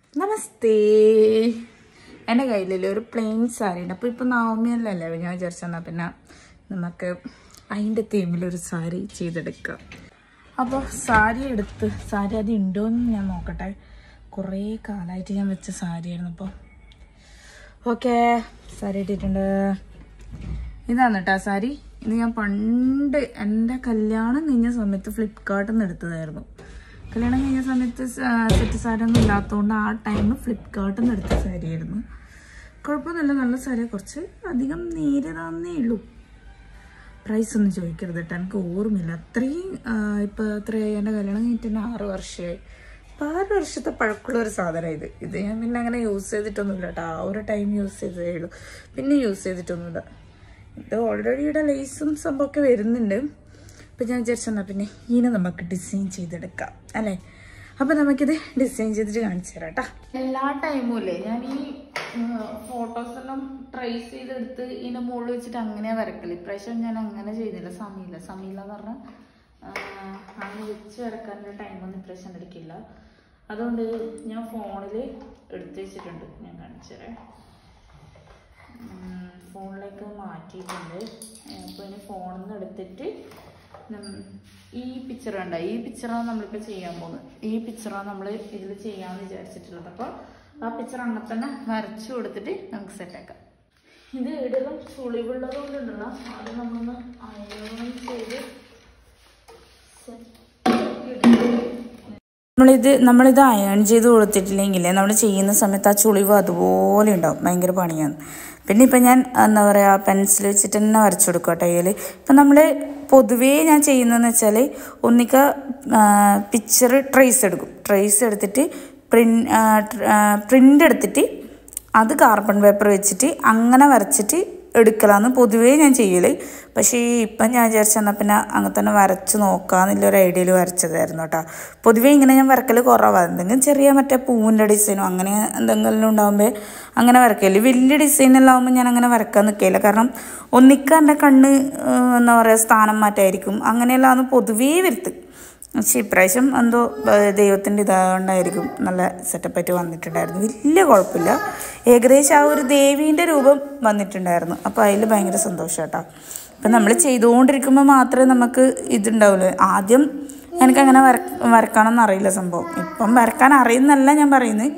നമസ്തേ എൻ്റെ കയ്യിലല്ലേ ഒരു പ്ലെയിൻ സാരി ഉണ്ട് അപ്പോൾ ഇപ്പോൾ നവമിയല്ലല്ലേ ഞാൻ വിചാരിച്ചെന്നാൽ പിന്നെ നമുക്ക് അതിൻ്റെ തീമിലൊരു സാരി ചെയ്തെടുക്കാം അപ്പോൾ സാരി എടുത്ത് സാരി അത് ഉണ്ടോയെന്ന് ഞാൻ നോക്കട്ടെ കുറേ കാലമായിട്ട് ഞാൻ വെച്ച സാരിയായിരുന്നു അപ്പോൾ ഓക്കെ സാരി ഇട്ടിട്ടുണ്ട് ഇതാണ് കേട്ടോ സാരി ഇത് ഞാൻ പണ്ട് എൻ്റെ കല്യാണം കഴിഞ്ഞ സമയത്ത് ഫ്ലിപ്കാർട്ടിൽ നിന്ന് എടുത്തതായിരുന്നു കല്യാണം കഴിഞ്ഞ സമയത്ത് സെറ്റ് സാരി ഒന്നും ഇല്ലാത്തതുകൊണ്ട് ആ ടൈമിൽ ഫ്ലിപ്കാർട്ടിൽ നിന്ന് എടുത്ത സാരിയായിരുന്നു കുഴപ്പമൊന്നുമില്ല നല്ല സാരി കുറച്ച് അധികം നേരിയതാന്നേ ഉള്ളൂ പ്രൈസ് ഒന്നും ചോദിക്കരുത് കേട്ടോ എനിക്ക് ഓർമ്മയില്ല അത്രയും ഇപ്പോൾ എത്രയായി എൻ്റെ കല്യാണം കഴിഞ്ഞിട്ട് തന്നെ ആറ് വർഷമായി അപ്പോൾ ആറ് വർഷത്തെ പഴക്കമുള്ള ഒരു സാധനം ഇത് ഇത് ഞാൻ പിന്നെ അങ്ങനെ യൂസ് ചെയ്തിട്ടൊന്നുമില്ല കേട്ടോ ആ ഒരു ടൈം യൂസ് ചെയ്തതേ ഉള്ളൂ പിന്നെ യൂസ് ചെയ്തിട്ടൊന്നുമില്ല ഇത് ഓൾറെഡി ഇവിടെ ലേസും സംഭവമൊക്കെ വരുന്നുണ്ട് അപ്പം ഞാൻ വിചാരിച്ചെന്നാൽ പിന്നെ ഇതിനെ നമുക്ക് ഡിസൈൻ ചെയ്തെടുക്കാം അല്ലേ അപ്പം നമുക്കിത് ഡിസൈൻ ചെയ്തിട്ട് കാണിച്ചു തരാം കേട്ടോ എല്ലാ ടൈമും ഇല്ലേ ഞാൻ ഈ ഫോട്ടോസ് എല്ലാം ട്രേസ് ചെയ്തെടുത്ത് ഇതിൻ്റെ മുകളിൽ വെച്ചിട്ട് അങ്ങനെ വരക്കല് ഇപ്രാവശ്യം ഞാൻ അങ്ങനെ ചെയ്തില്ല സമയമില്ല സമയമില്ല എന്ന് പറഞ്ഞാൽ അങ്ങനെ വെച്ച് വരക്കാനുള്ള ടൈമൊന്നും ഇപ്രാവശ്യം എടുക്കില്ല അതുകൊണ്ട് ഞാൻ ഫോണിൽ എടുത്ത് വെച്ചിട്ടുണ്ട് ഞാൻ കാണിച്ചു തരാം ഉം, ഫോണിലേക്ക് മാറ്റിയിട്ടുണ്ട് അപ്പോൾ ഇനി ഫോണിൽ നിന്ന് എടുത്തിട്ട് നം- ഈ പിക്ചർ കണ്ട ഈ പിക്ചറാണ് നമ്മളിപ്പോൾ ചെയ്യാൻ പോകുന്നത് ഈ പിക്ചറാണ് നമ്മൾ ഇതിൽ ചെയ്യാമെന്ന് വിചാരിച്ചിട്ടുള്ളത് അപ്പോൾ ആ പിക്ചർ അങ്ങനെ തന്നെ വരച്ചു കൊടുത്തിട്ട് നമുക്ക് സെറ്റാക്കാം ഇത് ഇടലും ചുളിവുള്ളത് കൊണ്ടുണ്ടല്ലോ അത് നമ്മളൊന്ന് അയൺ ചെയ്ത് നമ്മളിത് നമ്മളിത് അയൺ ചെയ്ത് കൊടുത്തിട്ടില്ലെങ്കിൽ നമ്മൾ ചെയ്യുന്ന സമയത്ത് ആ ചുളിവ് അതുപോലെ ഉണ്ടാവും ഭയങ്കര പണിയാണ് പിന്നെ ഇപ്പം ഞാൻ എന്താ പറയുക പെൻസിൽ വെച്ചിട്ട് തന്നെ വരച്ചു കൊടുക്കുക കേട്ടോ കയ്യിൽ ഇപ്പം നമ്മൾ പൊതുവേ ഞാൻ ചെയ്യുന്നതെന്ന് വെച്ചാൽ ഒന്നിക്ക പിക്ചർ ട്രേസ് എടുക്കും ട്രേസ് എടുത്തിട്ട് പ്രിൻ പ്രിൻ്റ് എടുത്തിട്ട് അത് കാർബൺ പേപ്പർ വെച്ചിട്ട് അങ്ങനെ വരച്ചിട്ട് എടുക്കലാന്ന് പൊതുവേ ഞാൻ ചെയ്യല് പക്ഷേ ഇപ്പം ഞാൻ വിചാരിച്ചെന്നാൽ പിന്നെ അങ്ങനെ തന്നെ വരച്ച് നോക്കാമെന്നുള്ള ഒരു ഐഡിയയിൽ വരച്ചതായിരുന്നു കേട്ടോ പൊതുവേ ഇങ്ങനെ ഞാൻ വരക്കൽ കുറവാണ് എന്തെങ്കിലും ചെറിയ മറ്റേ പൂവിൻ്റെ ഡിസൈനോ അങ്ങനെ എന്തെങ്കിലും ഉണ്ടാകുമ്പോൾ അങ്ങനെ വരക്കല് വലിയ ഡിസൈനെല്ലാം ആകുമ്പോൾ ഞാൻ അങ്ങനെ വരക്കാൻ നിൽക്കില്ല കാരണം ഒന്നിക്ക എൻ്റെ കണ്ണ് ഏഹ്, എന്താ പറയുക സ്ഥാനം മാറ്റമായിരിക്കും അങ്ങനെയെല്ലാം ആണ് പൊതുവേ വരുത്ത് പക്ഷേ ഇപ്രാവശ്യം എന്തോ ഏഹ്, ദൈവത്തിൻ്റെ ഇതാകൊണ്ടായിരിക്കും നല്ല സെറ്റപ്പായിട്ട് വന്നിട്ടുണ്ടായിരുന്നു വലിയ കുഴപ്പമില്ല ഏകദേശം ആ ഒരു ദേവീൻ്റെ രൂപം വന്നിട്ടുണ്ടായിരുന്നു അപ്പോൾ അതിൽ ഭയങ്കര സന്തോഷം കേട്ടോ അപ്പം നമ്മൾ ചെയ്തുകൊണ്ടിരിക്കുമ്പോൾ മാത്രമേ നമുക്ക് ഇതുണ്ടാവുള്ളൂ ആദ്യം എനിക്കങ്ങനെ വര വരക്കാനൊന്നും അറിയില്ല സംഭവം ഇപ്പം വരക്കാൻ അറിയുന്നല്ല ഞാൻ പറയുന്നത്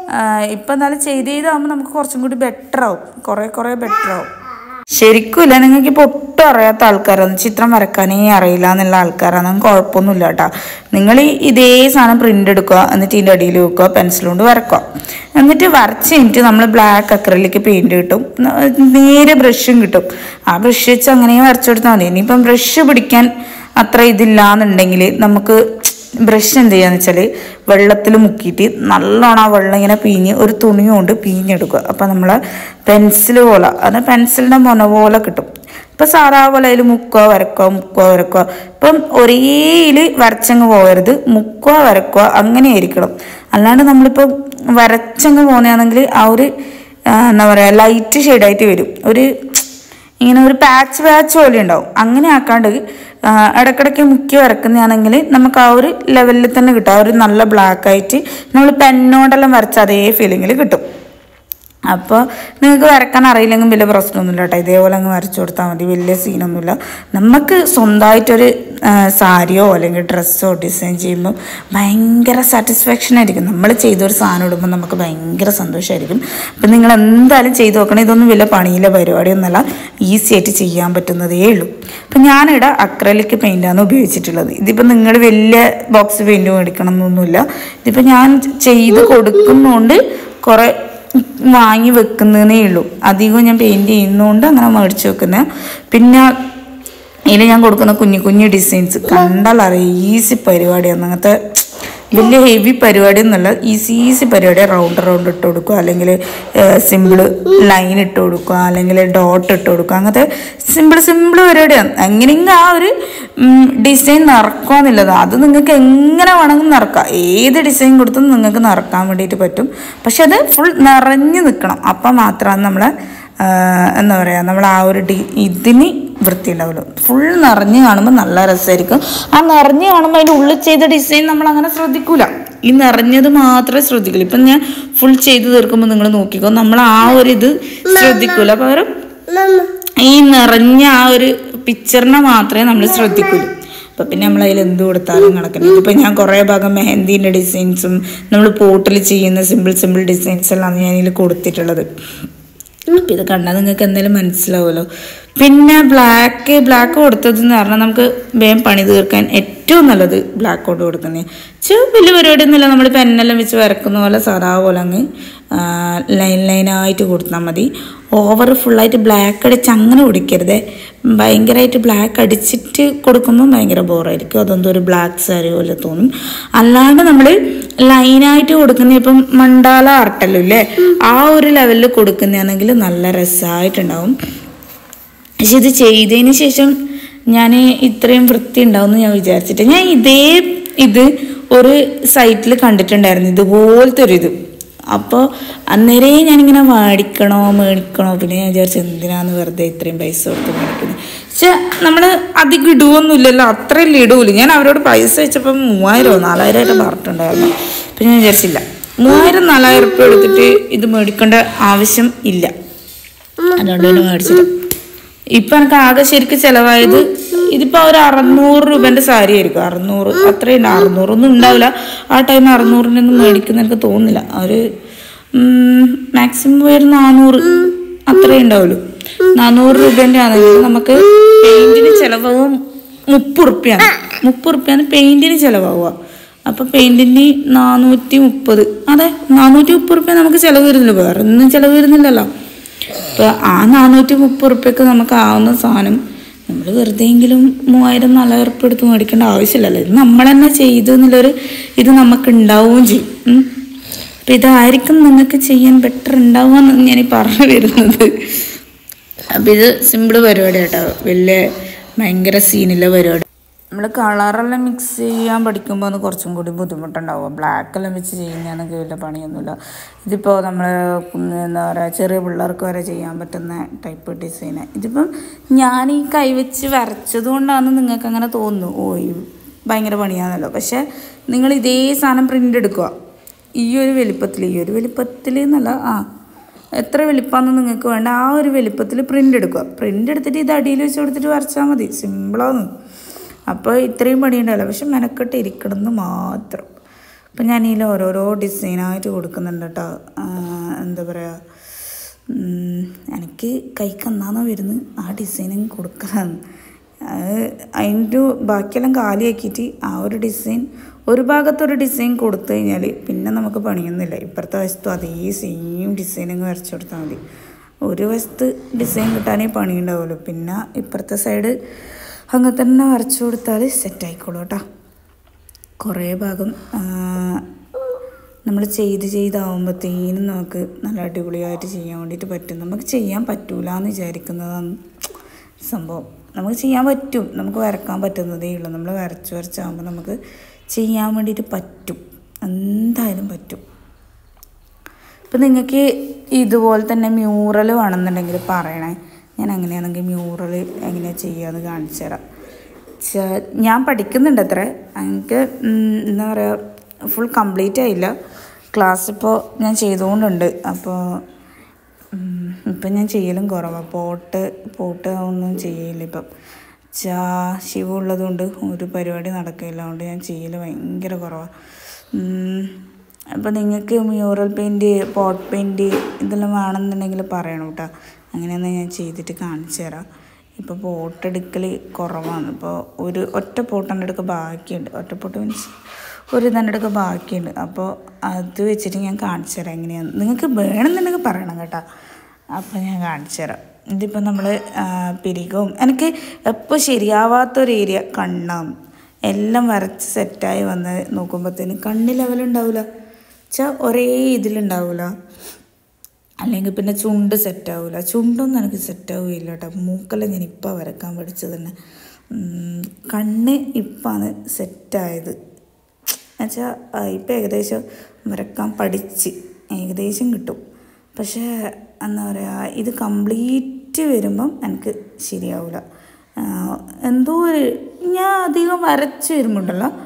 ഇപ്പം എന്നാലും ചെയ്ത് ചെയ്താകുമ്പോൾ നമുക്ക് കുറച്ചും കൂടി ബെറ്റർ ആവും കുറേ കുറേ ബെറ്റർ ആവും ശരിക്കും ഇല്ല നിങ്ങൾക്ക് ഇപ്പോൾ ഒട്ടും അറിയാത്ത ആൾക്കാരാണ് ചിത്രം വരക്കാനേ അറിയില്ല എന്നുള്ള ആൾക്കാരാണ് കുഴപ്പമൊന്നുമില്ല കേട്ടോ നിങ്ങൾ ഈ ഇതേ സാധനം പ്രിൻ്റ് എടുക്കുക എന്നിട്ട് ഇതിൻ്റെ അടിയിൽ വെക്കുക പെൻസിൽ കൊണ്ട് വരക്കുക എന്നിട്ട് വരച്ച് കഴിഞ്ഞിട്ട് നമ്മൾ ബ്ലാക്ക് അക്രലിക്ക് പെയിൻറ് കിട്ടും ന- നേരെ ബ്രഷും കിട്ടും ആ ബ്രഷ് വെച്ച് അങ്ങനെ വരച്ചു കൊടുത്താൽ മതി ഇനിയിപ്പം ബ്രഷ് പിടിക്കാൻ അത്ര ഇതില്ല എന്നുണ്ടെങ്കിൽ നമുക്ക് ബ്രഷ് എന്ത് ചെയ്യാന്ന് വെച്ചാൽ വെള്ളത്തിൽ മുക്കിയിട്ട് നല്ലോണം ആ വെള്ളം ഇങ്ങനെ പിഴിഞ്ഞ് ഒരു തുണി കൊണ്ട് പിഴിഞ്ഞെടുക്കുക അപ്പം നമ്മൾ പെൻസിൽ പോലെ അത് പെൻസിലിൻ്റെ മുന പോലെ കിട്ടും ഇപ്പം സാധാ പോലെ അതിൽ മുക്കുക വരക്കുക മുക്കുക വരക്കുക ഇപ്പം ഒരേയിൽ വരച്ചങ്ങ് പോകരുത് മുക്കുക വരക്കുക അങ്ങനെ ആയിരിക്കണം അല്ലാണ്ട് നമ്മളിപ്പോൾ വരച്ചങ്ങ് പോകുന്നതാണെങ്കിൽ ആ ഒരു ആ, എന്താ പറയുക ലൈറ്റ് ഷെയ്ഡായിട്ട് വരും ഒരു ഇങ്ങനെ ഒരു പാച്ച് പാച്ച് പോലെ ഉണ്ടാവും അങ്ങനെ ആക്കാണ്ട് ആ, ഇടയ്ക്കിടയ്ക്ക് മുക്കി വരക്കുന്നതാണെങ്കിൽ നമുക്ക് ആ ഒരു ലെവലിൽ തന്നെ കിട്ടും ആ ഒരു നല്ല ബ്ലാക്ക് ആയിട്ട് നമ്മൾ പെന്നോടെല്ലാം വരച്ച അതേ ഫീലിങ്ങിൽ കിട്ടും അപ്പോൾ നിങ്ങൾക്ക് വരക്കാൻ അറിയില്ലെങ്കിൽ വലിയ പ്രശ്നമൊന്നുമില്ല കേട്ടോ ഇതേപോലെ അങ്ങ് വരച്ചു കൊടുത്താൽ മതി വലിയ സീനൊന്നുമില്ല നമുക്ക് സ്വന്തമായിട്ടൊരു ആ, സാരിയോ അല്ലെങ്കിൽ ഡ്രസ്സോ ഡിസൈൻ ചെയ്യുമ്പോൾ ഭയങ്കര സാറ്റിസ്ഫാക്ഷൻ ആയിരിക്കും നമ്മൾ ചെയ്തൊരു സാധനം ഇടുമ്പോൾ നമുക്ക് ഭയങ്കര സന്തോഷമായിരിക്കും അപ്പം നിങ്ങൾ എന്തായാലും ചെയ്ത് നോക്കണം ഇതൊന്നും വലിയ പണിയിലെ പരിപാടിയൊന്നുമല്ല ഈസി ആയിട്ട് ചെയ്യാൻ പറ്റുന്നതേ ഉള്ളൂ അപ്പം ഞാനിവിടെ അക്രലിക് പെയിൻ്റാണ് ഉപയോഗിച്ചിട്ടുള്ളത് ഇതിപ്പോൾ നിങ്ങൾ വലിയ ബോക്സ് പെയിൻറ്റ് മേടിക്കണം എന്നൊന്നുമില്ല ഇതിപ്പോൾ ഞാൻ ചെയ്ത് കൊടുക്കുന്നതുകൊണ്ട് കുറേ വാങ്ങി വെക്കുന്നതേ ഉള്ളൂ അധികവും ഞാൻ പെയിൻറ് ചെയ്യുന്നതുകൊണ്ട് അങ്ങനെ മേടിച്ച് വെക്കുന്നത് പിന്നെ ഇതിൽ ഞാൻ കൊടുക്കുന്ന കുഞ്ഞു കുഞ്ഞു ഡിസൈൻസ് കണ്ടാൽ അറിയാം ഈസി പരിപാടിയാണ് അങ്ങനത്തെ വലിയ ഹെവി പരിപാടിയൊന്നുമല്ല ഈസി ഈസി പരിപാടി റൗണ്ട് റൗണ്ട് ഇട്ട് കൊടുക്കുക അല്ലെങ്കിൽ സിമ്പിൾ ലൈൻ ഇട്ട് കൊടുക്കുക അല്ലെങ്കിൽ ഡോട്ട് ഇട്ട് കൊടുക്കുക അങ്ങനത്തെ സിമ്പിൾ സിമ്പിൾ പരിപാടിയാണ് എങ്ങനെയെങ്കിലും ആ ഒരു ഡിസൈൻ നിറക്കുക എന്നുള്ളത് അത് നിങ്ങൾക്ക് എങ്ങനെ വേണമെങ്കിൽ നിറക്കാം ഏത് ഡിസൈൻ കൊടുത്തും നിങ്ങൾക്ക് നിറക്കാൻ വേണ്ടിയിട്ട് പറ്റും പക്ഷെ അത് ഫുൾ നിറഞ്ഞു നിൽക്കണം അപ്പം മാത്രമാണ് നമ്മളെ ആ, എന്താ പറയുക നമ്മൾ ആ ഒരു ഡി ഇതിന് വൃത്തി ഉണ്ടാവുള്ളൂ ഫുൾ നിറഞ്ഞ് കാണുമ്പോൾ നല്ല രസമായിരിക്കും ആ നിറഞ്ഞ് കാണുമ്പോൾ അതിൻ്റെ ഉള്ളിൽ ചെയ്ത ഡിസൈൻ നമ്മൾ അങ്ങനെ ശ്രദ്ധിക്കൂല ഈ നിറഞ്ഞത് മാത്രമേ ശ്രദ്ധിക്കുള്ളൂ ഇപ്പം ഞാൻ ഫുൾ ചെയ്ത് തീർക്കുമ്പോൾ നിങ്ങൾ നോക്കിക്കോ നമ്മൾ ആ ഒരു ഇത് ശ്രദ്ധിക്കൂല പകരം ഈ നിറഞ്ഞ ആ ഒരു പിക്ചറിനെ മാത്രമേ നമ്മൾ ശ്രദ്ധിക്കുള്ളൂ അപ്പം പിന്നെ നമ്മൾ അതിൽ എന്ത് കൊടുത്താലും കണക്കിന് ഇതിപ്പോൾ ഞാൻ കുറേ ഭാഗം മെഹന്ദീൻ്റെ ഡിസൈൻസും നമ്മൾ പോട്ടിൽ ചെയ്യുന്ന സിമ്പിൾ സിമ്പിൾ ഡിസൈൻസ് എല്ലാം ഞാൻ ഇതിൽ കൊടുത്തിട്ടുള്ളത് അപ്പം ഇത് കണ്ടാൽ നിങ്ങൾക്ക് എന്തായാലും മനസ്സിലാവുമല്ലോ പിന്നെ ബ്ലാക്ക് ബ്ലാക്ക് കൊടുത്തതെന്ന് പറഞ്ഞാൽ നമുക്ക് വേഗം പണി തീർക്കാൻ ഏറ്റവും നല്ലത് ബ്ലാക്ക് കൊണ്ട് കൊടുക്കുന്നത് ചെ വലിയ പരിപാടി ഒന്നുമില്ല നമ്മൾ പെന്നെല്ലാം വെച്ച് വരക്കുന്ന പോലെ സാധാ പോലെ അങ്ങ് ലൈൻ ലൈനായിട്ട് കൊടുത്താൽ മതി ഓവർ ഫുള്ളായിട്ട് ബ്ലാക്ക് അടിച്ച് അങ്ങനെ കൊടുക്കരുത് ഭയങ്കരമായിട്ട് ബ്ലാക്ക് അടിച്ചിട്ട് കൊടുക്കുമ്പോൾ ഭയങ്കര ബോറായിരിക്കും അതെന്തോ ഒരു ബ്ലാക്ക് സാരി പോലെ തോന്നും അല്ലാണ്ട് നമ്മൾ ലൈനായിട്ട് കൊടുക്കുന്ന ഇപ്പം മണ്ടാല ആർട്ടല്ലോ ഇല്ലേ ആ ഒരു ലെവലിൽ കൊടുക്കുന്നതാണെങ്കിൽ നല്ല രസമായിട്ടുണ്ടാവും പക്ഷെ ഇത് ചെയ്തതിന് ശേഷം ഞാൻ ഇത്രയും വൃത്തി ഉണ്ടാവും ഞാൻ വിചാരിച്ചിട്ട് ഞാൻ ഇതേ ഇത് ഒരു സൈറ്റിൽ കണ്ടിട്ടുണ്ടായിരുന്നു ഇതുപോലത്തെ ഒരു ഇത് അപ്പോൾ അന്നേരേ ഞാനിങ്ങനെ മേടിക്കണോ മേടിക്കണോ പിന്നെ ഞാൻ വിചാരിച്ചു എന്തിനാന്ന് വെറുതെ ഇത്രയും പൈസ കൊടുത്ത് മേടിക്കുന്നത് പക്ഷെ നമ്മൾ അധികം ഇടുവൊന്നുമില്ലല്ലോ അത്രയല്ലേ ഇടൂല ഞാൻ അവരോട് പൈസ വെച്ചപ്പോൾ മൂവായിരമോ നാലായിരമായിട്ട് പറഞ്ഞിട്ടുണ്ടായിരുന്നു അപ്പം ഞാൻ വിചാരിച്ചില്ല മൂവായിരം നാലായിരം റുപ്യ എടുത്തിട്ട് ഇത് മേടിക്കേണ്ട ആവശ്യം ഇല്ല അതുകൊണ്ട് തന്നെ മേടിച്ചിട്ട് ഇപ്പൊ എനിക്ക് ആകെ ശരിക്കും ചെലവായത് ഇതിപ്പോ ഒരു അറുന്നൂറ് രൂപന്റെ സാരി ആയിരിക്കും അറുന്നൂറ് അത്രയും അറുന്നൂറൊന്നും ഉണ്ടാവില്ല ആ ടൈം അറുന്നൂറിനൊന്നും മേടിക്കുന്ന എനിക്ക് തോന്നുന്നില്ല ഒരു മാക്സിമം ഒരു നാനൂറ് അത്രേ ഉണ്ടാവുള്ളൂ നാനൂറ് രൂപന്റെ ആണെങ്കിൽ നമുക്ക് പെയിന്റിന് ചെലവാകും മുപ്പത് റുപ്യാണ് മുപ്പത് റുപ്യാണ് പെയിന്റിന് ചെലവാകുക അപ്പൊ പെയിന്റിന് നാനൂറ്റി മുപ്പത് അതെ നാനൂറ്റി മുപ്പത് റുപ്യ നമുക്ക് ചെലവ് വരുന്നില്ല വേറെ ഒന്നും ചെലവ് വരുന്നില്ലല്ലോ അപ്പോൾ ആ നാനൂറ്റി മുപ്പത് റുപ്യക്ക് നമുക്ക് ആവുന്ന സാധനം നമ്മൾ വെറുതെയെങ്കിലും മൂവായിരം നാലായിരം റുപ്യ എടുത്ത് മേടിക്കേണ്ട ആവശ്യമില്ലല്ലോ ഇത് നമ്മൾ തന്നെ ചെയ്തു എന്നുള്ളൊരു ഇത് നമുക്ക് ഉണ്ടാവുകയും ചെയ്യും ഉം. അപ്പം ഇതായിരിക്കും നിങ്ങൾക്ക് ചെയ്യാൻ ബെറ്റർ ഉണ്ടാവുമെന്ന് ഞാൻ ഈ പറഞ്ഞു വരുന്നത് അപ്പം ഇത് സിമ്പിൾ പരിപാടി കേട്ടോ വലിയ ഭയങ്കര സീനില്ല പരിപാടി നമ്മൾ കളറെല്ലാം മിക്സ് ചെയ്യാൻ പഠിക്കുമ്പോൾ ഒന്ന് കുറച്ചും കൂടി ബുദ്ധിമുട്ടുണ്ടാവും ബ്ലാക്ക് എല്ലാം വെച്ച് ചെയ്യുന്നതാണെങ്കിൽ വലിയ പണിയൊന്നുമില്ല ഇതിപ്പോൾ നമ്മൾ എന്താ പറയുക ചെറിയ പിള്ളേർക്ക് വരെ ചെയ്യാൻ പറ്റുന്ന ടൈപ്പ് ഡിസൈന് ഇതിപ്പം ഞാൻ ഈ കൈവച്ച് വരച്ചത് കൊണ്ടാണ് നിങ്ങൾക്ക് അങ്ങനെ തോന്നുന്നു ഓ ഈ ഭയങ്കര പണിയാണല്ലോ പക്ഷേ നിങ്ങൾ ഇതേ സാധനം പ്രിൻ്റ് എടുക്കുക ഈ ഒരു വലിപ്പത്തിൽ ഈ ഒരു വലിപ്പത്തിൽ എന്നല്ല ആ എത്ര വലിപ്പമാണെന്ന് നിങ്ങൾക്ക് വേണ്ട ആ ഒരു വലിപ്പത്തിൽ പ്രിൻ്റ് എടുക്കുക പ്രിൻ്റ് എടുത്തിട്ട് ഇത് അടിയിൽ വെച്ച് കൊടുത്തിട്ട് വരച്ചാൽ മതി സിമ്പിളാണ് അപ്പോൾ ഇത്രയും പണിയുണ്ടല്ലോ പക്ഷെ മെനക്കെട്ട് ഇരിക്കണമെന്ന് മാത്രം അപ്പം ഞാൻ ഇതിൽ ഓരോരോ ഡിസൈനായിട്ട് കൊടുക്കുന്നുണ്ട് കേട്ടോ ആ, എന്താ പറയുക ഉം, എനിക്ക് കൈക്ക് എന്നാന്നോ വരുന്നത് ആ ഡിസൈനും കൊടുക്കലാണ് അത് അതിൻ്റെ ബാക്കിയെല്ലാം കാലിയാക്കിയിട്ട് ആ ഒരു ഡിസൈൻ ഒരു ഭാഗത്തൊരു ഡിസൈൻ കൊടുത്തു കഴിഞ്ഞാൽ പിന്നെ നമുക്ക് പണിയൊന്നുമില്ല ഇപ്പുറത്തെ വശത്തും അതേ സെയിം ഡിസൈൻ അങ്ങ് വരച്ചു കൊടുത്താൽ മതി ഒരു വശത്ത് ഡിസൈൻ കിട്ടാനേ പണിയുണ്ടാവുമല്ലോ പിന്നെ ഇപ്പുറത്തെ സൈഡ് അങ്ങനെ തന്നെ വരച്ചു കൊടുത്താൽ സെറ്റ് ആയിക്കോളൂ കേട്ടോ കുറേ ഭാഗം നമ്മൾ ചെയ്ത് ചെയ്താവുമ്പോഴത്തേനും നമുക്ക് നല്ല അടിപൊളിയായിട്ട് ചെയ്യാൻ വേണ്ടിയിട്ട് പറ്റും നമുക്ക് ചെയ്യാൻ പറ്റൂല എന്ന് വിചാരിക്കുന്നതാണ് സംഭവം നമുക്ക് ചെയ്യാൻ പറ്റും നമുക്ക് വരക്കാൻ പറ്റുന്നതേ ഉള്ളൂ നമ്മൾ വരച്ച് വരച്ചാകുമ്പോൾ നമുക്ക് ചെയ്യാൻ വേണ്ടിയിട്ട് പറ്റും എന്തായാലും പറ്റും ഇപ്പം നിങ്ങൾക്ക് ഇതുപോലെ തന്നെ മ്യൂറൽ വേണമെന്നുണ്ടെങ്കിൽ പറയണേ ഞാൻ അങ്ങനെയാണെങ്കിൽ മ്യൂറൽ എങ്ങനെയാണ് ചെയ്യുകയെന്ന് കാണിച്ചു തരാം ചെ- ഞാൻ പഠിക്കുന്നുണ്ട് അത്ര എനിക്ക് ഉം, എന്താ പറയുക ഫുൾ കംപ്ലീറ്റ് ആയില്ല ക്ലാസ് ഇപ്പോൾ ഞാൻ ചെയ്തുകൊണ്ടുണ്ട് അപ്പോൾ ഉം, ഇപ്പം ഞാൻ ചെയ്യലും കുറവാണ് പോട്ട് പോട്ട് ഒന്നും ചെയ്യില്ല ഇപ്പം ചാ ശിവ ഉള്ളതുകൊണ്ട് ഒരു പരിപാടി നടക്കില്ല അതുകൊണ്ട് ഞാൻ ചെയ്യൽ ഭയങ്കര കുറവാണ് അപ്പോൾ നിങ്ങൾക്ക് മ്യൂറൽ പെയിൻറ്റ് പോട്ട് പെയിൻറ്റ് ഇതെല്ലാം വേണമെന്നുണ്ടെങ്കിൽ പറയണം കേട്ടോ അങ്ങനെയൊന്ന് ഞാൻ ചെയ്തിട്ട് കാണിച്ചു തരാം ഇപ്പോൾ പോട്ട് എടുക്കൽ കുറവാണ് ഇപ്പോൾ ഒരു ഒറ്റ പോട്ടെൻ്റെ അടുക്ക ബാക്കിയുണ്ട് ഒറ്റ പോട്ട് മീൻസ് ഒരു ഇതെൻ്റെ അടുക്ക ബാക്കിയുണ്ട് അപ്പോൾ അത് വെച്ചിട്ട് ഞാൻ കാണിച്ചു തരാം എങ്ങനെയാണ് നിങ്ങൾക്ക് വേണമെന്നുണ്ടെങ്കിൽ പറയണം കേട്ടോ അപ്പോൾ ഞാൻ കാണിച്ചു തരാം ഇതിപ്പോൾ നമ്മൾ പിരികവും എനിക്ക് എപ്പോൾ ശരിയാവാത്തൊരു ഏരിയ കണ്ണാണ് എല്ലാം വരച്ച് സെറ്റായി വന്ന് നോക്കുമ്പോഴത്തേന് കണ്ണ് ലെവലുണ്ടാവില്ല വെച്ചാൽ ഒരേ ഇതിലുണ്ടാവില്ല അല്ലെങ്കിൽ പിന്നെ ചുണ്ട് സെറ്റാവില്ല ചുണ്ടൊന്നും എനിക്ക് സെറ്റാവുകയില്ല കേട്ടോ മൂക്കെല്ലാം ഞാൻ ഇപ്പം വരക്കാൻ പഠിച്ചത് തന്നെ ഉം, കണ്ണ് ഇപ്പാണ് സെറ്റായത് എന്നുവെച്ചാൽ ഇപ്പം ഏകദേശം വരക്കാൻ പഠിച്ച് ഏകദേശം കിട്ടും പക്ഷേ എന്താ പറയുക ഇത് കംപ്ലീറ്റ് വരുമ്പം എനിക്ക് ശരിയാവില്ല എന്തോ ഒരു ഞാൻ അധികം വരച്ച് വരുമ്പോണ്ടല്ലോ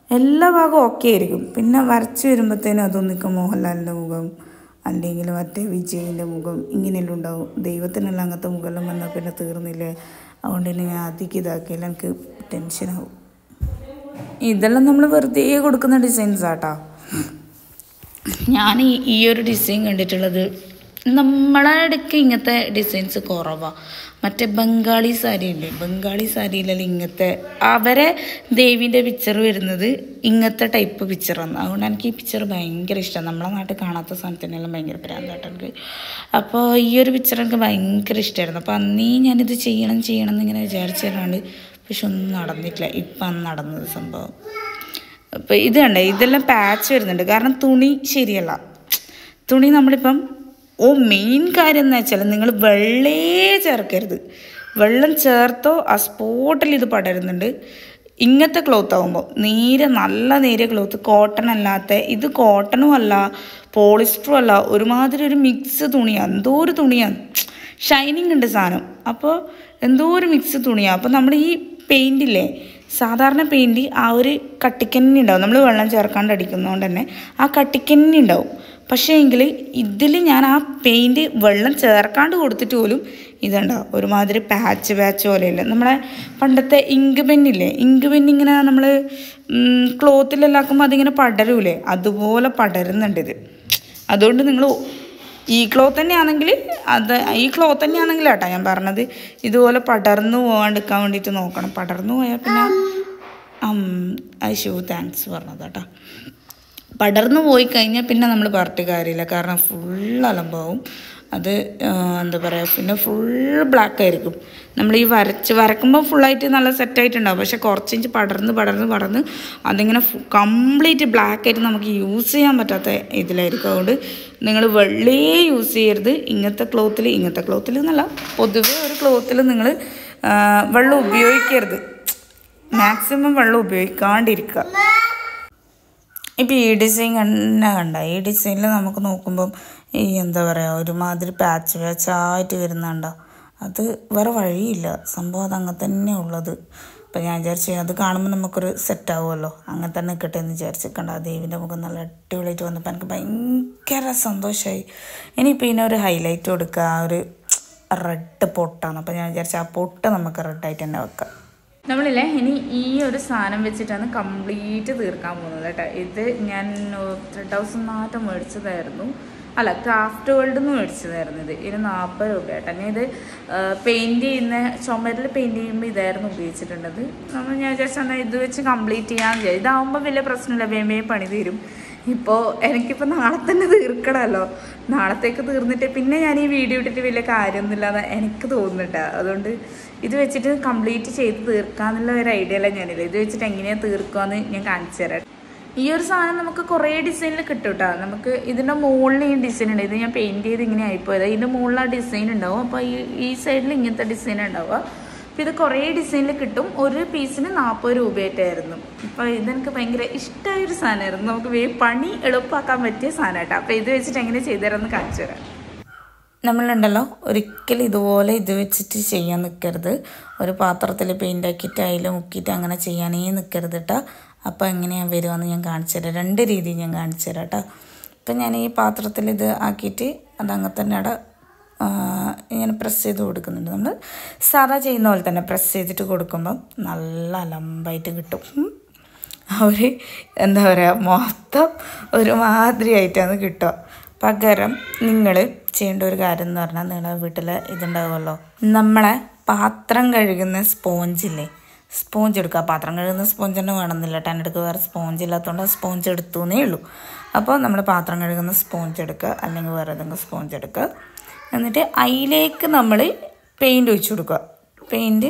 എല്ലാ ഭാഗവും ഓക്കെ ആയിരിക്കും പിന്നെ വരച്ച് വരുമ്പോഴത്തേനും അതൊന്നിക്കും മോഹൻലാലിൻ്റെ മുഖം അല്ലെങ്കിൽ മറ്റേ വിജയിൻ്റെ മുഖം ഇങ്ങനെയെല്ലാം ഉണ്ടാവും ദൈവത്തിനെല്ലാം അങ്ങനത്തെ മുഖമെല്ലാം വന്നാൽ പിന്നെ തീർന്നില്ലേ അതുകൊണ്ട് തന്നെ ഞാൻ അധികം ഇതാക്കിയില്ല എനിക്ക് ടെൻഷനാവും ഇതെല്ലാം നമ്മൾ വെറുതെ കൊടുക്കുന്ന ഡിസൈൻസ് ആട്ടോ ഞാൻ ഈ ഈ ഒരു ഡിസൈൻ കണ്ടിട്ടുള്ളത് നമ്മളെ ഇടയ്ക്ക് ഇങ്ങനത്തെ ഡിസൈൻസ് കുറവാണ് മറ്റേ ബംഗാളി സാരി ഇല്ലേ ബംഗാളി സാരിയിലെല്ലാം ഇങ്ങനത്തെ അവരെ ദേവീൻ്റെ പിക്ചർ വരുന്നത് ഇങ്ങനത്തെ ടൈപ്പ് പിക്ചറാണ് അതുകൊണ്ട് എനിക്ക് ഈ പിക്ചർ ഭയങ്കര ഇഷ്ടമാണ് നമ്മളെ നാട്ടിൽ കാണാത്ത സാധനത്തിനെല്ലാം ഭയങ്കര പ്രാന്തായിട്ട് എനിക്ക് അപ്പോൾ ഈ ഒരു പിക്ചർ എനിക്ക് ഭയങ്കര ഇഷ്ടമായിരുന്നു അപ്പോൾ അന്നേ ഞാനിത് ചെയ്യണം ചെയ്യണം എന്നിങ്ങനെ വിചാരിച്ചിരുന്നാണ്ട് പക്ഷെ ഒന്നും നടന്നിട്ടില്ല ഇപ്പം നടന്നത് സംഭവം അപ്പോൾ ഇത് കണ്ടേ ഇതെല്ലാം പാച്ച് വരുന്നുണ്ട് കാരണം തുണി ശരിയല്ല തുണി നമ്മളിപ്പം ഓ മെയിൻ കാര്യം എന്ന് വെച്ചാൽ നിങ്ങൾ വെള്ളേ ചേർക്കരുത് വെള്ളം ചേർത്തോ ആ സ്പോട്ടിൽ ഇത് പടരുന്നുണ്ട് ഇങ്ങനത്തെ ക്ലോത്ത് ആകുമ്പോൾ നേരെ നല്ല നേരിയ ക്ലോത്ത് കോട്ടൺ അല്ലാത്ത ഇത് കോട്ടണും അല്ല പോളിസ്റ്ററും അല്ല ഒരുമാതിരി ഒരു മിക്സ് തുണിയാണ് എന്തോ ഒരു തുണിയാണ് ഷൈനിങ് ഉണ്ട് സാധനം അപ്പോൾ എന്തോ ഒരു മിക്സ് തുണിയാണ് അപ്പോൾ നമ്മൾ ഈ പെയിൻറ്റില്ലേ സാധാരണ പെയിൻറ്റ് ആ ഒരു കട്ടിക്കന്നെ ഉണ്ടാവും നമ്മൾ വെള്ളം ചേർക്കാണ്ട് അടിക്കുന്നതുകൊണ്ട് തന്നെ ആ കട്ടിക്കന്നെ ഉണ്ടാവും പക്ഷേ എങ്കിൽ ഇതിൽ ഞാൻ ആ പെയിൻറ്റ് വെള്ളം ചേർക്കാണ്ട് കൊടുത്തിട്ട് പോലും ഇതുണ്ടാവും ഒരുമാതിരി പാച്ച് പാച്ച് പോലെയല്ല നമ്മളെ പണ്ടത്തെ ഇങ്ക് പെന്നില്ലേ ഇങ്ക് പെന്നിങ്ങനെ നമ്മൾ ക്ലോത്തിലെല്ലാം ആക്കുമ്പോൾ അതിങ്ങനെ പടരൂലേ അതുപോലെ പടരുന്നുണ്ട് ഇത് അതുകൊണ്ട് നിങ്ങൾ ഈ ക്ലോത്ത് തന്നെയാണെങ്കിൽ അത് ഈ ക്ലോത്ത് തന്നെയാണെങ്കിൽ കേട്ടോ ഞാൻ പറഞ്ഞത് ഇതുപോലെ പടർന്നു പോകാണ്ടിരിക്കാൻ വേണ്ടിയിട്ട് നോക്കണം പടർന്നു പോയാൽ പിന്നെ ഐശു താങ്ക്സ് പറഞ്ഞത് കേട്ടോ പടർന്നു പോയി കഴിഞ്ഞാൽ പിന്നെ നമ്മൾ പറഞ്ഞിട്ട് കാര്യമില്ല കാരണം ഫുൾ അലമ്പാവും അത് ആ, എന്താ പറയുക പിന്നെ ഫുൾ ബ്ലാക്ക് ആയിരിക്കും നമ്മൾ ഈ വരച്ച് വരക്കുമ്പോൾ ഫുള്ളായിട്ട് നല്ല സെറ്റായിട്ടുണ്ടാവും പക്ഷെ കുറച്ച് ഇഞ്ച് പടർന്ന് പടർന്ന് പടർന്ന് അതിങ്ങനെ കംപ്ലീറ്റ് ബ്ലാക്ക് ആയിട്ട് നമുക്ക് യൂസ് ചെയ്യാൻ പറ്റാത്ത ഇതിലായിരിക്കും അതുകൊണ്ട് നിങ്ങൾ വെള്ളേ യൂസ് ചെയ്യരുത് ഇങ്ങനത്തെ ക്ലോത്തിൽ ഇങ്ങനത്തെ ക്ലോത്തിൽ എന്നല്ല പൊതുവെ ഒരു ക്ലോത്തിൽ നിങ്ങൾ വെള്ളം ഉപയോഗിക്കരുത് മാക്സിമം വെള്ളം ഉപയോഗിക്കാണ്ടിരിക്കുക ഇപ്പം ഈ ഡിസൈൻ തന്നെ കണ്ട ഈ ഡിസൈനിൽ നമുക്ക് നോക്കുമ്പം ഈ എന്താ പറയുക ഒരുമാതിരി പാച്ച് പാച്ചായിട്ട് വരുന്നുണ്ടോ അത് വേറെ വഴിയില്ല സംഭവം അത് അങ്ങനെ തന്നെ ഉള്ളത് അപ്പം ഞാൻ വിചാരിച്ചു അത് കാണുമ്പോൾ നമുക്കൊരു സെറ്റ് ആവുമല്ലോ അങ്ങനെ തന്നെ നിൽക്കട്ടെ എന്ന് വിചാരിച്ച് കണ്ട ആ ദേവിൻ്റെ മുഖം നല്ല അടിപൊളിയായിട്ട് വന്നപ്പോൾ എനിക്ക് ഭയങ്കര സന്തോഷമായി ഇനിയിപ്പോൾ ഇതിനൊരു ഹൈലൈറ്റ് കൊടുക്കുക ആ ഒരു റെഡ് പൊട്ടാണ് അപ്പോൾ ഞാൻ വിചാരിച്ചു ആ പൊട്ട് നമുക്ക് റെഡായിട്ട് തന്നെ വെക്കാം നമ്മളില്ലേ ഇനി ഈ ഒരു സാധനം വെച്ചിട്ടാണ് കംപ്ലീറ്റ് തീർക്കാൻ പോകുന്നത് കേട്ടോ ഇത് ഞാൻ ത്രെഡ് ഹൗസ് നാട്ടം മേടിച്ചതായിരുന്നു അല്ല ക്രാഫ്റ്റ് വേൾഡിൽ നിന്ന് മേടിച്ചതായിരുന്നു ഇത് ഇത് നാൽപ്പത് രൂപ കേട്ടോ ഞാൻ ഇത് പെയിൻറ് ചെയ്യുന്ന ചുമരിൽ പെയിൻറ് ചെയ്യുമ്പോൾ ഇതായിരുന്നു ഉപയോഗിച്ചിട്ടുള്ളത് നമ്മൾ ഞാൻ വിചാരിച്ചാൽ ഇത് വെച്ച് കംപ്ലീറ്റ് ചെയ്യാൻ വിചാരിച്ചു ഇതാവുമ്പോൾ വലിയ പ്രശ്നമില്ല വേഗം വേഗം പണി തീരും ഇപ്പോൾ എനിക്കിപ്പോൾ നാളെ തന്നെ തീർക്കണമല്ലോ നാളത്തേക്ക് തീർന്നിട്ട് പിന്നെ ഞാൻ ഈ വീഡിയോ ഇട്ടിട്ട് വലിയ കാര്യമൊന്നുമില്ലാന്ന് എനിക്ക് തോന്നുന്നുണ്ട് അതുകൊണ്ട് ഇത് വെച്ചിട്ട് കംപ്ലീറ്റ് ചെയ്ത് തീർക്കാന്നുള്ള ഒരു ഐഡിയ അല്ല ഞാനില്ല ഇത് വെച്ചിട്ട് എങ്ങനെയാണ് തീർക്കുകയെന്ന് ഞാൻ കാണിച്ചു തരാം ഈ ഒരു സാധനം നമുക്ക് കുറേ ഡിസൈനിൽ കിട്ടും കേട്ടോ നമുക്ക് ഇതിൻ്റെ മുകളിൽ ഈ ഡിസൈൻ ഉണ്ട് ഇത് ഞാൻ പെയിൻറ് ചെയ്ത് ഇങ്ങനെ ആയിപ്പോയത് ഇതിൻ്റെ മുകളിൽ ആ ഡിസൈൻ ഉണ്ടാവും അപ്പോൾ ഈ ഈ സൈഡിൽ ഇങ്ങനത്തെ ഡിസൈൻ ഉണ്ടാവുക അപ്പോൾ ഇത് കുറേ ഡിസൈനിൽ കിട്ടും ഒരു പീസിന് നാൽപ്പത് രൂപയായിട്ടായിരുന്നു അപ്പോൾ ഇതെനിക്ക് ഭയങ്കര ഇഷ്ടമായൊരു സാധനമായിരുന്നു നമുക്ക് വേ പണി എളുപ്പമാക്കാൻ പറ്റിയ സാധനം കേട്ടോ അപ്പോൾ ഇത് വെച്ചിട്ട് എങ്ങനെ ചെയ്തു തരാമെന്ന് കാണിച്ചു തരാം നമ്മളുണ്ടല്ലോ ഒരിക്കലും ഇതുപോലെ ഇത് വെച്ചിട്ട് ചെയ്യാൻ നിൽക്കരുത് ഒരു പാത്രത്തിൽ പെയിൻ്റ് ആക്കിയിട്ട് അതിൽ മുക്കിയിട്ട് അങ്ങനെ ചെയ്യാനേ നിൽക്കരുത് കേട്ടോ അപ്പോൾ എങ്ങനെയാണ് വരുവാന്ന് ഞാൻ കാണിച്ചു തരാം രണ്ട് രീതിയിൽ ഞാൻ കാണിച്ചു തരാം കേട്ടോ അപ്പം ഞാൻ ഈ പാത്രത്തിൽ ഇത് ആക്കിയിട്ട് അതങ്ങനെ തന്നെ അവിടെ ആ, ഇങ്ങനെ പ്രസ് ചെയ്ത് കൊടുക്കുന്നുണ്ട് നമ്മൾ സാധാ ചെയ്യുന്ന പോലെ തന്നെ പ്രസ് ചെയ്തിട്ട് കൊടുക്കുമ്പം നല്ല അലമ്പായിട്ട് കിട്ടും ഉം. അവർ എന്താ പറയുക മൊത്തം ഒരുമാതിരി ആയിട്ടാണ് കിട്ടുക പകരം നിങ്ങൾ ചെയ്യേണ്ട ഒരു കാര്യം എന്ന് പറഞ്ഞാൽ നിങ്ങളുടെ വീട്ടിൽ ഇതുണ്ടാവുമല്ലോ നമ്മളെ പാത്രം കഴുകുന്ന സ്പോഞ്ചില്ലേ സ്പോഞ്ച് എടുക്കുക പാത്രം കഴുകുന്ന സ്പോഞ്ച് തന്നെ വേണമെന്നില്ല കേട്ടോ എൻ്റെ അടുത്ത് വേറെ സ്പോഞ്ച് ഇല്ലാത്തതുകൊണ്ട് സ്പോഞ്ച് എടുത്തു എന്നേ ഉള്ളൂ അപ്പോൾ നമ്മൾ പാത്രം കഴുകുന്ന സ്പോഞ്ച് എടുക്കുക അല്ലെങ്കിൽ വേറെ ഏതെങ്കിലും സ്പോഞ്ച് എടുക്കുക എന്നിട്ട് അതിലേക്ക് നമ്മൾ പെയിൻറ് ഒഴിച്ചു കൊടുക്കുക പെയിൻറ്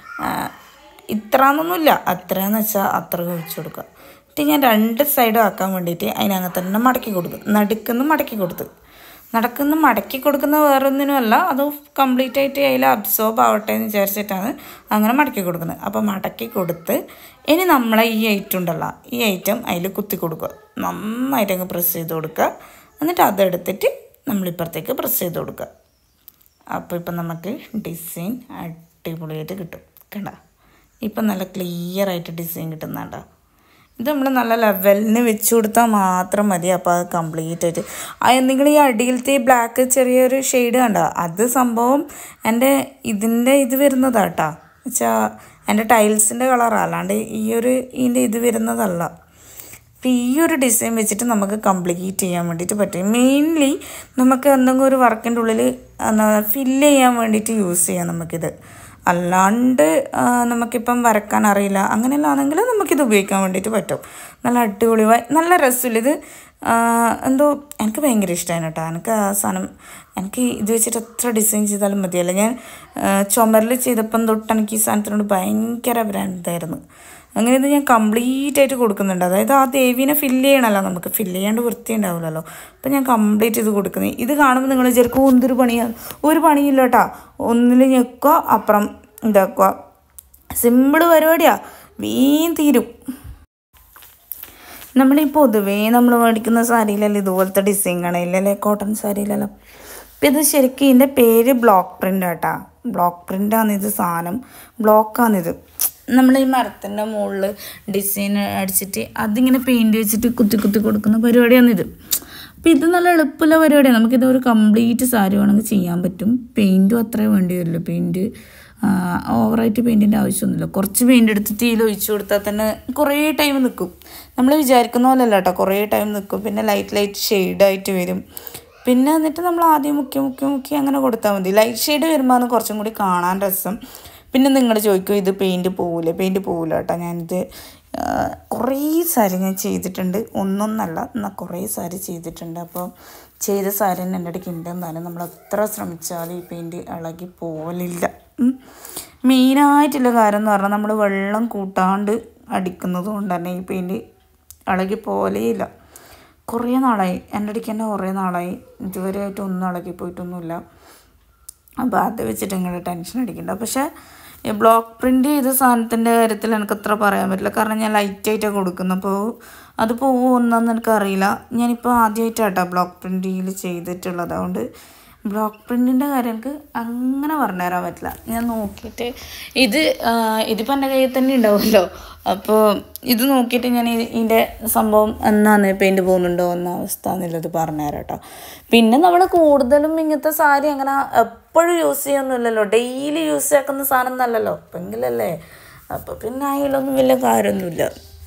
ഇത്രന്നൊന്നുമില്ല അത്രയെന്ന് വെച്ചാൽ അത്ര ഒഴിച്ചു കൊടുക്കുക എന്നിട്ട് ഞാൻ രണ്ട് സൈഡും ആക്കാൻ വേണ്ടിയിട്ട് അതിനകത്ത് തന്നെ മടക്കി കൊടുക്കും നടുക്കുന്ന് മടക്കി കൊടുത്ത് നടക്കുന്ന മടക്കി കൊടുക്കുന്ന വേറൊന്നിനുമല്ല അത് കംപ്ലീറ്റ് ആയിട്ട് അതിൽ അബ്സോർബ് ആവട്ടെ എന്ന് വിചാരിച്ചിട്ടാണ് അങ്ങനെ മടക്കി കൊടുക്കുന്നത് അപ്പോൾ മടക്കി കൊടുത്ത് ഇനി നമ്മളെ ഈ ഐറ്റം ഉണ്ടല്ലോ ഈ ഐറ്റം അതിൽ കുത്തി കൊടുക്കുക നന്നായിട്ട് അങ്ങ് പ്രസ് ചെയ്ത് കൊടുക്കുക എന്നിട്ട് അതെടുത്തിട്ട് നമ്മളിപ്പുറത്തേക്ക് പ്രസ് ചെയ്ത് കൊടുക്കുക അപ്പോൾ ഇപ്പം നമുക്ക് ഡിസൈൻ അടിപൊളിയായിട്ട് കിട്ടും കണ്ട ഇപ്പം നല്ല ക്ലിയർ ആയിട്ട് ഡിസൈൻ കിട്ടുന്നുണ്ട ഇത് നമ്മൾ നല്ല ലെവലിന് വെച്ച് കൊടുത്താൽ മാത്രം മതി അപ്പോൾ അത് കംപ്ലീറ്റ് ആയിട്ട് ആ നിങ്ങൾ ഈ അടിയിലത്തെ ഈ ബ്ലാക്ക് ചെറിയൊരു ഷെയ്ഡ് കണ്ട അത് സംഭവം എൻ്റെ ഇതിൻ്റെ ഇത് വരുന്നതാട്ടാ വെച്ചാൽ എൻ്റെ ടൈൽസിൻ്റെ കളറാണ് അല്ലാണ്ട് ഈ ഒരു ഇതിൻ്റെ ഇത് വരുന്നതല്ല അപ്പോൾ ഈ ഒരു ഡിസൈൻ വെച്ചിട്ട് നമുക്ക് കംപ്ലീറ്റ് ചെയ്യാൻ വേണ്ടിയിട്ട് പറ്റും മെയിൻലി നമുക്ക് എന്തെങ്കിലും ഒരു വർക്കിൻ്റെ ഉള്ളിൽ ഫില്ല് ചെയ്യാൻ വേണ്ടിയിട്ട് യൂസ് ചെയ്യാം നമുക്കിത് അല്ലാണ്ട് ആ, നമുക്കിപ്പം വരക്കാൻ അറിയില്ല അങ്ങനെയല്ല ആണെങ്കിൽ നമുക്കിത് ഉപയോഗിക്കാൻ വേണ്ടിയിട്ട് പറ്റും നല്ല അടിപൊളി വ- നല്ല രസമില്ല ഇത് ആ, എന്തോ എനിക്ക് ഭയങ്കര ഇഷ്ടമാണ് കേട്ടോ എനിക്ക് ആ സാധനം എനിക്ക് ഇത് വെച്ചിട്ട് എത്ര ഡിസൈൻ ചെയ്താലും മതിയല്ല ഞാൻ ചുമരിൽ ചെയ്തപ്പം തൊട്ട് എനിക്ക് ഈ സാധനത്തിനോട് ഭയങ്കര ഭ്രാന്തായിരുന്നു അങ്ങനെ ഇത് ഞാൻ കംപ്ലീറ്റ് ആയിട്ട് കൊടുക്കുന്നുണ്ട് അതായത് ആ ദേവീനെ ഫില്ല് ചെയ്യണമല്ലോ നമുക്ക് ഫില്ല് ചെയ്യാണ്ട് വൃത്തി ഉണ്ടാവില്ലല്ലോ അപ്പം ഞാൻ കംപ്ലീറ്റ് ഇത് കൊടുക്കുന്നത് ഇത് കാണുമ്പോൾ നിങ്ങൾ വിചാരിക്കും എന്തൊരു പണിയാണ് ഒരു പണിയില്ല കേട്ടോ ഒന്നിൽ ഞെക്കുക അപ്പുറം ഇതാക്കുക സിമ്പിൾ പരിപാടിയാണ് വീം തീരും നമ്മളീ പൊതുവേ നമ്മൾ മേടിക്കുന്ന സാരിയിലല്ലോ ഇതുപോലത്തെ ഡിസൈൻ കാണില്ലല്ലേ കോട്ടൺ സാരിയിലല്ലോ അപ്പം ഇത് ശരിക്കും ഇതിൻ്റെ പേര് ബ്ലോക്ക് പ്രിൻ്റ് ആട്ടാ ബ്ലോക്ക് പ്രിൻ്റാണ് ഇത് സാധനം ബ്ലോക്കാണിത് നമ്മൾ ഈ മരത്തിൻ്റെ മുകളിൽ ഡിസൈൻ അടിച്ചിട്ട് അതിങ്ങനെ പെയിൻറ് വെച്ചിട്ട് കുത്തി കുത്തി കൊടുക്കുന്ന പരിപാടിയാണിത് അപ്പം ഇത് നല്ല എളുപ്പമുള്ള പരിപാടിയാണ് നമുക്കിത് ഒരു കംപ്ലീറ്റ് സാരി വേണമെങ്കിൽ ചെയ്യാൻ പറ്റും പെയിൻറ്റും അത്രേ വേണ്ടി വരുള്ളൂ പെയിൻറ്റ് ഓവറായിട്ട് പെയിൻറ്റിൻ്റെ ആവശ്യമൊന്നുമില്ല കുറച്ച് പെയിൻ്റ് എടുത്ത് തീയിൽ ഒഴിച്ചു കൊടുത്താൽ തന്നെ കുറേ ടൈം നിൽക്കും നമ്മൾ വിചാരിക്കുന്ന പോലെയല്ല കേട്ടോ കുറേ ടൈം നിൽക്കും പിന്നെ ലൈറ്റ് ലൈറ്റ് ഷെയ്ഡായിട്ട് വരും പിന്നെ എന്നിട്ട് നമ്മൾ ആദ്യം മുക്കി മുക്കി മുക്കി അങ്ങനെ കൊടുത്താൽ മതി ലൈറ്റ് ഷെയ്ഡ് വരുമ്പോൾ കുറച്ചും കൂടി കാണാൻ രസം പിന്നെ നിങ്ങൾ ചോദിക്കും ഇത് പെയിൻറ്റ് പോവില്ല പെയിൻറ്റ് പോവില്ല കേട്ടോ ഞാനിത് ആ, കുറേ സാരി ഞാൻ ചെയ്തിട്ടുണ്ട് ഒന്നൊന്നല്ല എന്നാൽ കുറേ സാരി ചെയ്തിട്ടുണ്ട് അപ്പോൾ ചെയ്ത സാരി തന്നെ എൻ്റെ ഇടയ്ക്ക് ഉണ്ട് എന്നാലും നമ്മൾ എത്ര ശ്രമിച്ചാലും ഈ പെയിൻറ്റ് ഇളകി പോലില്ല മെയിനായിട്ടുള്ള കാര്യം എന്ന് പറഞ്ഞാൽ നമ്മൾ വെള്ളം കൂട്ടാണ്ട് അടിക്കുന്നത് കൊണ്ട് തന്നെ ഈ പെയിൻറ്റ് ഇളകി പോലെയില്ല കുറേ നാളായി എൻ്റെ ഇടയ്ക്ക് തന്നെ കുറേ നാളായി ഇതുവരെ ആയിട്ട് ഒന്നും ഇളകി പോയിട്ടൊന്നുമില്ല അപ്പോൾ അത് വെച്ചിട്ട് നിങ്ങൾ ടെൻഷൻ അടിക്കണ്ട പക്ഷേ ഈ ബ്ലോക്ക് പ്രിൻ്റ് ചെയ്ത സാധനത്തിൻ്റെ കാര്യത്തിൽ എനിക്ക് അത്ര പറയാൻ പറ്റില്ല കാരണം ഞാൻ ലൈറ്റായിട്ടാണ് കൊടുക്കുന്നത് അപ്പോൾ അത് പോകുമെന്നൊന്നും എനിക്കറിയില്ല ഞാനിപ്പോൾ ആദ്യമായിട്ടാട്ടോ ബ്ലോക്ക് പ്രിൻ്റിൽ ചെയ്തിട്ടുള്ളത് അതുകൊണ്ട് ബ്ലോക്ക് പ്രിൻറ്റിൻ്റെ കാര്യം എനിക്ക് അങ്ങനെ പറഞ്ഞുതരാൻ പറ്റില്ല ഞാൻ നോക്കിയിട്ട് ഇത് ആ, ഇതിപ്പോൾ എൻ്റെ കയ്യിൽ തന്നെ ഉണ്ടാവുമല്ലോ അപ്പോൾ ഇത് നോക്കിയിട്ട് ഞാൻ ഈ- ഇതിൻ്റെ സംഭവം എന്നാന്ന് പെയിൻറ്റ് പോകുന്നുണ്ടോ എന്ന അവസ്ഥ എന്നുള്ളത് പറഞ്ഞുതരാം കേട്ടോ പിന്നെ നമ്മൾ കൂടുതലും ഇങ്ങനത്തെ സാരി അങ്ങനെ എപ്പോഴും യൂസ് ചെയ്യൊന്നുമില്ലല്ലോ ഡെയിലി യൂസ് ആക്കുന്ന സാധനം എന്നല്ലല്ലോ എങ്കിലല്ലേ അപ്പോൾ പിന്നെ അതിലൊന്നും വലിയ കാര്യമൊന്നുമില്ല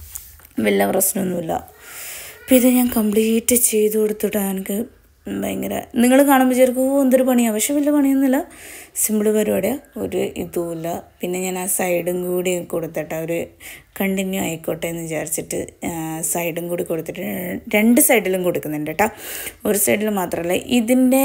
വലിയ പ്രശ്നമൊന്നുമില്ല അപ്പോൾ ഇത് ഞാൻ കംപ്ലീറ്റ് ചെയ്ത് കൊടുത്തിട്ടാണ് എനിക്ക് ഭയങ്കര നിങ്ങൾ കാണുമ്പോൾ വിചാരിക്കും ഓ എന്തൊരു പണിയാണ് പക്ഷെ വലിയ പണിയൊന്നുമില്ല സിമ്പിൾ പരിപാടിയാണ് ഒരു ഇതുമില്ല പിന്നെ ഞാൻ ആ സൈഡും കൂടി കൊടുത്തിട്ട് ഒരു കണ്ടിന്യൂ ആയിക്കോട്ടെ എന്ന് വിചാരിച്ചിട്ട് സൈഡും കൂടി കൊടുത്തിട്ട് രണ്ട് സൈഡിലും കൊടുക്കുന്നുണ്ട് കേട്ടോ ഒരു സൈഡിൽ മാത്രമല്ല ഇതിൻ്റെ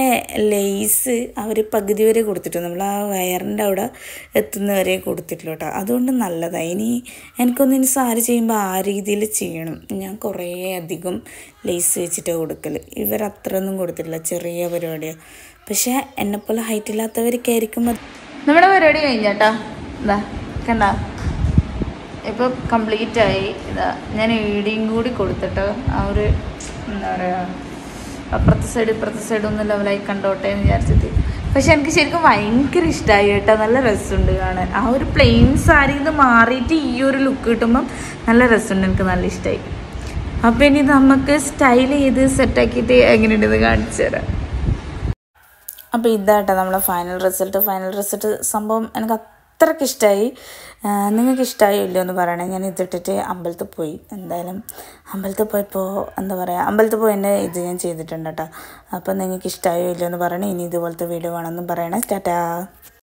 ലേസ് അവർ പകുതി വരെ കൊടുത്തിട്ടു നമ്മൾ ആ വയറിൻ്റെ അവിടെ എത്തുന്നവരെ കൊടുത്തിട്ടില്ല കേട്ടോ അതുകൊണ്ട് നല്ലതാണ് ഇനി എനിക്കൊന്ന് ഇനി സാരി ചെയ്യുമ്പോൾ ആ രീതിയിൽ ചെയ്യണം ഞാൻ കുറേ അധികം ലേസ് വെച്ചിട്ട് കൊടുക്കൽ ഇവർ അത്രയൊന്നും കൊടുത്തിട്ടില്ല ചെറിയ പരിപാടിയാണ് പക്ഷേ എന്നെപ്പോലെ ഹൈറ്റ് ഇല്ലാത്തവർക്കായിരിക്കും അത് നമ്മുടെ പരിപാടി കഴിഞ്ഞാട്ടാ എന്താ കണ്ട ഇപ്പോൾ കംപ്ലീറ്റ് ആയി ഇതാ ഞാൻ ഈടിയും കൂടി കൊടുത്തിട്ട് ആ ഒരു എന്താ പറയുക അപ്പുറത്തെ സൈഡ് ഇപ്പുറത്തെ സൈഡ് ഒന്ന് ലെവലായി കണ്ടോട്ടെ എന്ന് വിചാരിച്ചിട്ട് പക്ഷെ എനിക്ക് ശരിക്കും ഭയങ്കര ഇഷ്ടമായി കേട്ടോ നല്ല രസമുണ്ട് കാണാൻ ആ ഒരു പ്ലെയിൻ സാരിയിൽ നിന്ന് മാറിയിട്ട് ഈ ഒരു ലുക്ക് കിട്ടുമ്പം നല്ല രസമുണ്ട് എനിക്ക് നല്ല ഇഷ്ടമായി അപ്പം ഇനി നമുക്ക് സ്റ്റൈൽ ചെയ്ത് സെറ്റാക്കിയിട്ട് എങ്ങനെയുണ്ടെന്ന് കാണിച്ചു തരാം അപ്പോൾ ഇതാട്ടോ നമ്മളെ ഫൈനൽ റിസൾട്ട് ഫൈനൽ റിസൾട്ട് സംഭവം എനിക്ക് അത്രയ്ക്ക് ഇഷ്ടമായി നിങ്ങൾക്ക് ഇഷ്ടമായോ ഇല്ലയോ എന്ന് പറയണേ ഞാൻ ഇതിട്ടിട്ട് അമ്പലത്തിൽ പോയി എന്തായാലും അമ്പലത്തിൽ പോയപ്പോൾ എന്താ പറയുക അമ്പലത്തിൽ പോയി എൻ്റെ ഇത് ഞാൻ ചെയ്തിട്ടുണ്ട് കേട്ടോ അപ്പോൾ നിങ്ങൾക്ക് ഇഷ്ടമായോ ഇല്ലയോ എന്ന് പറയണേ ഇനി ഇതുപോലത്തെ വീഡിയോ വേണമെന്നും പറയണേ ടാറ്റാ